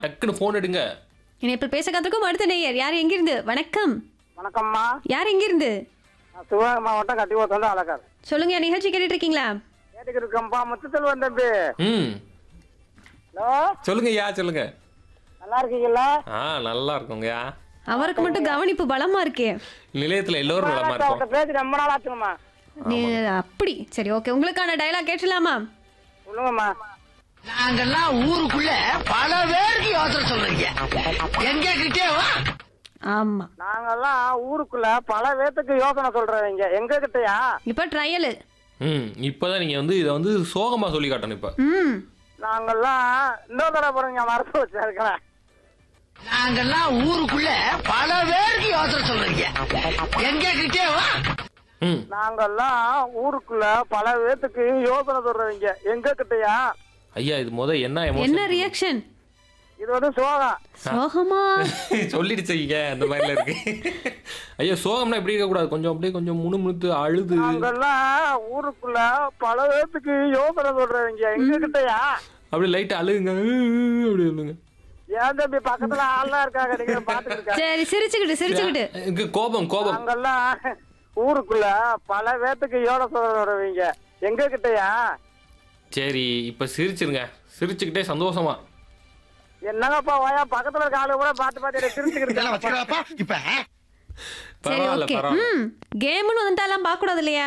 டக்குன்னு ஃபோன் எடுங்க இணைப்பில் பேச காத்திருக்கும் அடுத்த நேயர் யார் எங்கிருந்து வணக்கம் வணக்கம்மா யார் எங்கிருந்து நான் சிவகங்கை மாவட்டம் கட்டி ஓத்தோண்டு அழகார் சொல்லுங்க நிகழ்ச்சி கேட்டுட்டு இருக்கீங்களா கேட்டுக்கிட்டு இருக்கேன்ப்பா முத்துச்செல்வன் தம்பி ம் ஹலோ சொல்லுங்க யா சொல்லுங்க நல்லா இருக்கீங்களா ஆ நல்லா இருக்குங்கய்யா அவருக்கு மட்டும் கவனிப்பு பலமா இருக்கே நிலையத்துல எல்லோரும் நலமா அவர்கிட்ட இருக்கும் பேசி ரொம்ப நாள் ஆச்சுங்கம்மா நீ அப்படி சரி ஓகே உங்களுக்கான டயலாக் கேட்டலாமா சொல்லுங்கம்மா நாங்கெல்லாம் ஊருக்குள்ள பல பேருக்கு யோசனை சொல்றீங்க எங்க கிட்டே வா ஆமா நாங்கெல்லாம் ஊருக்குள்ள பல பேத்துக்கு யோசனை சொல்றவங்க எங்க கிட்டயா இப்ப ட்ரையல் ம் இப்பதான் நீங்க வந்து இதை வந்து சோகமா சொல்லி காட்டணும் இப்ப ம் நாங்கெல்லாம் இன்னொரு தடவை பாருங்க மறந்து வச்சிருக்கிறேன் நாங்கெல்லாம் ஊருக்குள்ள பல பேருக்கு யோசனை சொல்றீங்க எங்க கிட்டே வா ம் நாங்கெல்லாம் ஊருக்குள்ள பல பேத்துக்கு யோசனை சொல்றவங்க எங்க கிட்டயா ஐயா இது முத என்ன என்ன எமோஷன் ரியாக்ஷன் இது வந்து சோகம் சோகமா சொல்லிடுச்சு ஐயா அந்த மாதிரில இருக்கு ஐயா சோகம்னா இப்படி இருக்க கூடாது கொஞ்சம் அப்படியே கொஞ்சம் முணுமுணுத்து அழுது நாங்கெல்லாம் ஊருக்குள்ள பல பேத்துக்கு யோசனை சொல்றவங்க எங்க கிட்டயா அப்படியே லைட்டா அழுகுங்க அப்படி சொல்லுங்க ஏன் தம்பி பக்கத்துல ஆள்லாம் இருக்காங்க நீங்க பாத்துட்டு இருக்காங்க சரி சிரிச்சுக்கிட்டு சிரிச்சுக்கிட்டு இங்க கோபம் கோபம் நாங்கெல்லாம் ஊருக்குள்ள பல பேத்துக்கு யோசனை சொல்றவங்க எங்க கிட்டயா சரி இப்ப சிரிச்சிருங்க சிரிச்சுக்கிட்டே சந்தோஷமா என்னங்கப்பா வாயா பக்கத்துல இருக்க ஆளு கூட பாத்து பாத்து எனக்கு சிரிச்சுக்கிட்டு வச்சுக்கலாப்பா இப்ப சரி பரவாயில்ல ஓகே பரவாயில்ல ம் கேம்னு வந்துட்டாலாம் பார்க்க கூடாது இல்லையா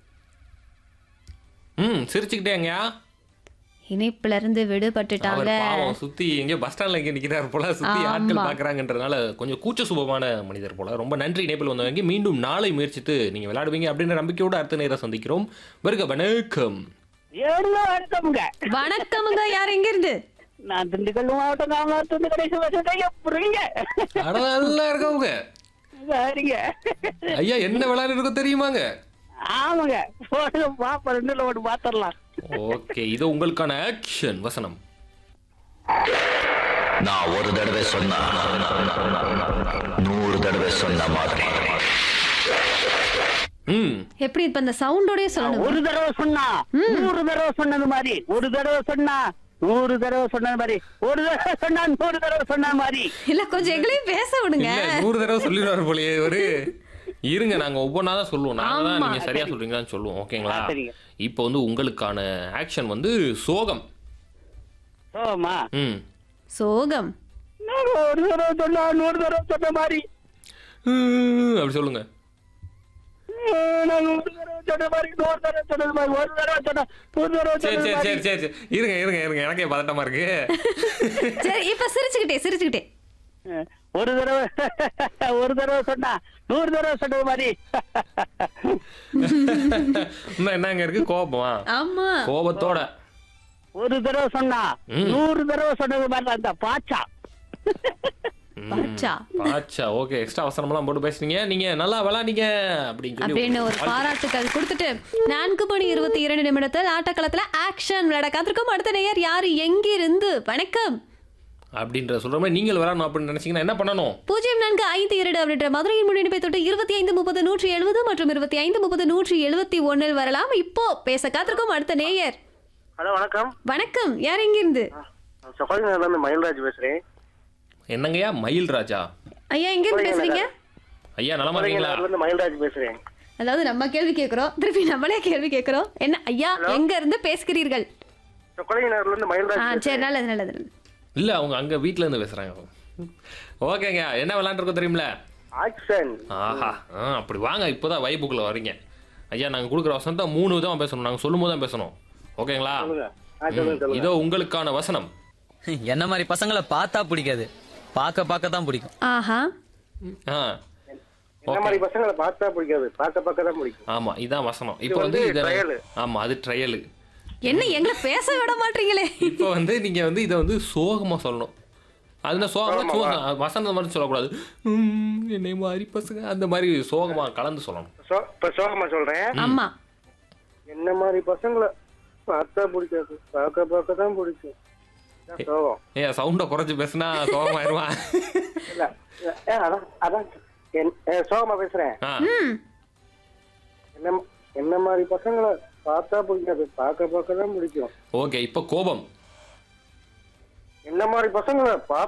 ம் சிரிச்சுக்கிட்டேங்கய்யா இணைப்புல இருந்து அவர் விடுபட்டுட்டாங்க பாவம் சுத்தி எங்கேயோ பஸ் ஸ்டாண்ட்ல எங்க நிக்கிறாரு போல சுத்தி ஆமா. ஆட்கள் பாக்குறாங்கன்றதுனால கொஞ்சம் கூச்ச சுபமான மனிதர் போல ரொம்ப நன்றி இணைப்பில் வந்தவங்க மீண்டும் நாளை முயற்சித்து நீங்க விளையாடுவீங்க அப்படின்ற நம்பிக்கையோட அடுத்த நேரம் சந்திக்கிறோம் வருக வணக்கம் ஏழு வணக்கம்ங்க வணக்கமுங்க யார் எங்க இருந்து நான் திண்டுக்கல் மாவட்டம் காமராஜ் கடைசி வருஷம் எப்படிங்க அட நல்லா இருக்கவங்க சரிங்க ஐயா என்ன விளையாடு இருக்கோ தெரியுமாங்க ஆமாங்க போடுங்க பாப்பா ரெண்டுல ஒன்று பாத்திரலாம் ஓகே இது உங்களுக்கான ஆக்ஷன் வசனம் நான் ஒரு தடவை சொன்னா நூறு தடவை சொன்ன மாதிரி ம் எப்படி இப்ப அந்த சவுண்டோடய சொல்லணும் ஒரு தடவை சொன்னா நூறு தடவை சொன்னது மாதிரி ஒரு தடவை சொன்னா நூறு தடவை சொன்னது மாதிரி ஒரு தடவை சொன்னா நூறு தடவை சொன்ன மாதிரி இல்ல கொஞ்சம் எங்களையும் பேச விடுங்க இல்ல நூறு தடவை சொல்லிடுவாரு போலயே ஒரு இருங்க நாங்க ஒவ்வொன்றா தான் சொல்லுவோம் நாங்க தான் ஆமா. நீங்க சரியா சொல்றீங்களான்னு சொல்லுவோம் ஓகேங்களா ஆ, சரிங்க. இப்போ வந்து உங்களுக்கான ஆக்ஷன் வந்து சோகம் சோமா ம் சோகம் நான் ஒரு தடவை சொன்னா நூறு தடவை சொன்ன மாதிரி ம், அப்படி சொல்லுங்க நான் நூறு தடவை சொன்ன மாதிரி நூறு தடவை சொன்னது மாதிரி ஒரு தடவை சொன்னா நூறு தடவை சரி சொன்னது சரி மாதிரி சரி சரி சரி இருங்க இருங்க இருங்க எனக்கே பதட்டமா இருக்கு சரி இப்ப சிரிச்சுக்கிட்டே சிரிச்சுக்கிட்டே ஒரு தடவை ஒரு தடவை சொன்னா நூறு தடவை சொன்னது மாதிரி இன்னும் என்னங்க இருக்கு கோபமா ஆமா கோபத்தோட ஒரு தடவை சொன்னா ம். நூறு தடவை சொன்னது மாதிரி அந்த பாச்சா ம், பாச்சா. பாச்சா ஓகே எக்ஸ்ட்ரா அவசரமெல்லாம் போட்டு பேசுனீங்க நீங்க நல்லா விளாண்டீங்க அப்படின்னு சொல்லி அப்படின்னு ஒரு வாழ்த்து- பாராட்டுக்கள் கொடுத்துட்டு நான்கு மணி இருபத்தி இரண்டு நிமிடத்தில் ஆட்டக்களத்துல ஆக்ஷன் விளையாட காத்திருக்கும் அடுத்த நேயர் யாரு எங்கிருந்து வணக்கம் அப்படின்ற சொல்ற மாதிரி நீங்கள் விளையாடணும் அப்படின்னு நினைச்சீங்கன்னா என்ன பண்ணணும் பூஜ்ஜியம் நான்கு ஐந்து இரண்டு அப்படின்ற மதுரையின் முன்னிணைப்பை தொட்டு இருபத்தி ஐந்து முப்பது நூற்றி எழுபது மற்றும் இருபத்தி ஐந்து முப்பது நூற்றி எழுபத்தி ஒன்னில் வரலாம் இப்போ பேச காத்திருக்கும் அடுத்த நேயர் ஹலோ வணக்கம் வணக்கம் யார் எங்கிருந்து சொகலிங்ல இருந்து மயில்ராஜ் பேசுறேன் என்னங்கய்யா மயில் ராஜா ஐயா எங்கிருந்து பேசுறீங்க ஐயா நலமா இருக்கீங்களா இருந்து மயில்ராஜ் பேசுறேன் அதாவது நம்ம கேள்வி கேட்கிறோம் திருப்பி நம்மளே கேள்வி கேட்கிறோம் என்ன ஐயா எங்க இருந்து பேசுகிறீர்கள் சொகலிங்கர்ல இருந்து ஆ மயில்ராஜ் சரி நல்லது நல்லது நல்லது. இல்ல அவங்க அங்க வீட்ல இருந்து பேசுறாங்க ஓகேங்க என்ன விளையாண்டுருக்கோம் தெரியுமில ஆக்ஷன் ஆஹா ஆ, அப்படி வாங்க இப்போதான் வைப்புக்குள்ள வரீங்க ஐயா நாங்க கொடுக்குற வசனத்தை மூணு விதமா பேசணும் நாங்க சொல்லும் போது தான் பேசணும் ஓகேங்களா ம், இதோ உங்களுக்கான வசனம் என்ன மாதிரி பசங்களை பார்த்தா பிடிக்காது பார்க்க பார்க்க தான் பிடிக்கும் ஆஹா ஆ இந்த மாதிரி பசங்களை பார்த்தா பிடிக்காது பார்க்க பார்க்க தான் பிடிக்கும் ஆமா இதான் வசனம் இப்போ வந்து வந்து இத trial. ஆமா அது ட்ரையலு என்ன எங்களை பேச விட மாட்டீங்களே இப்போ வந்து நீங்க வந்து இதை வந்து சோகமா சொல்லணும் அது என்ன சோகமா சோகம் வசனம் மாதிரி சொல்லக்கூடாது ம், என்னை மாதிரி பசங்க அந்த மாதிரி சோகமா கலந்து சொல்லணும் சோ- இப்ப சோகமா சொல்றேன் ஆமா என்ன மாதிரி பசங்களை பார்த்தா பிடிக்காது பார்க்க பார்க்க தான் பிடிக்கும் இதான் சோகம் ஏன் சவுண்டை குறைச்சு பேசுனா சோகமாயிருவான் இல்ல ஏ, அதான் அதான் என்- ஏ, சோகமா பேசுறேன் ஆ ம் என்ன என்ன மாதிரி பசங்களை பார்த்தா பிடிக்காது பார்க்க பார்க்க தான் பிடிக்கும் ஓகே இப்போ கோபம் இந்த மாதிரி பசங்களை